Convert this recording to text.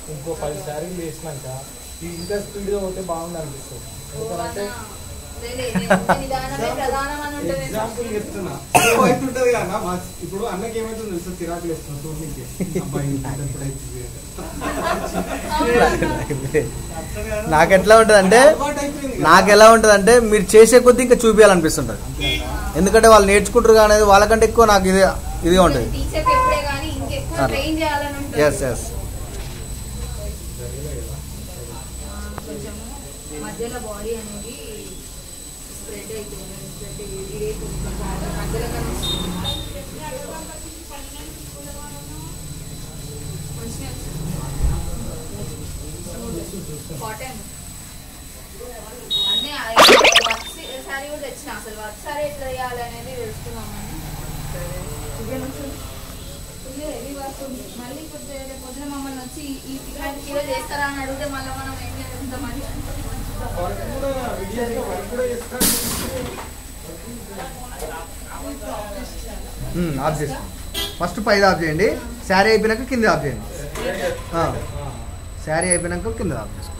ఇంకో పది శారీలు వేసినాక ఇది ఇంకా స్పీడ్గా పోతే బాగుంది అనిపిస్తుంది ఎందుకంటే నిదానమే ప్రధానం అని ఉంటుంది ఎగ్జాంపుల్ చెప్తున్నా వైపు ఉంటది కదా మా ఇప్పుడు అన్నకి ఏమైతుంది తెలుసా చిరాకులు వేస్తున్నా చూడడానికి అబ్బాయి ఇప్పుడు ఎప్పుడైతుంది నాకు ఎట్లా ఉంటుంది అంటే అలవాటు అయిపోయింది కదా. నాకు ఎలా ఉంటుంది అంటే మీరు చేసే కొద్దీ ఇంకా చూపించాలనిపిస్తుంటుంది ఎందుకంటే వాళ్ళు నేర్చుకుంటారు అనేది వాళ్ళకంటే ఎక్కువ నాకు ఇది ఇదిగా ఉంటుంది టీచర్కి ఎప్పుడే కానీ ఇంకెక్కువ అలా. ట్రైన్ చేయాలని ఉంటుంది ఎస్ ఎస్ కొంచెము మధ్యలో బాడీ అనేది స్ప్రెడ్ అవుతుంది స్ప్రెడ్ ఇదైతుంది మధ్యలో కానీ కాటన్ అన్నీ వర్క్ సారీ కూడా తెచ్చిన అసలు వర్క్ సారీ ఎట్లా చేయాలి అనేది తెలుసుకున్నామని ఇదే నుంచి ఫుల్ హెవీ వర్క్ ఉంది మళ్ళీ ఇప్పుడు రేపు పొద్దున మమ్మల్ని వచ్చి ఈ ఇట్లాంటి కిలో చేస్తారా అని అడిగితే మళ్ళీ మనం ఏం చేస్తామని వర్క్ కూడా విడియంగా వర్క్ కూడా చేస్తాను ఆఫ్ చేసి ఫస్ట్ పైది ఆఫ్ చేయండి శారీ అయిపోయినాక కింద ఆఫ్ చేయండి శారీ అయిపోయినాక కింద ఆఫ్ చేసుకోండి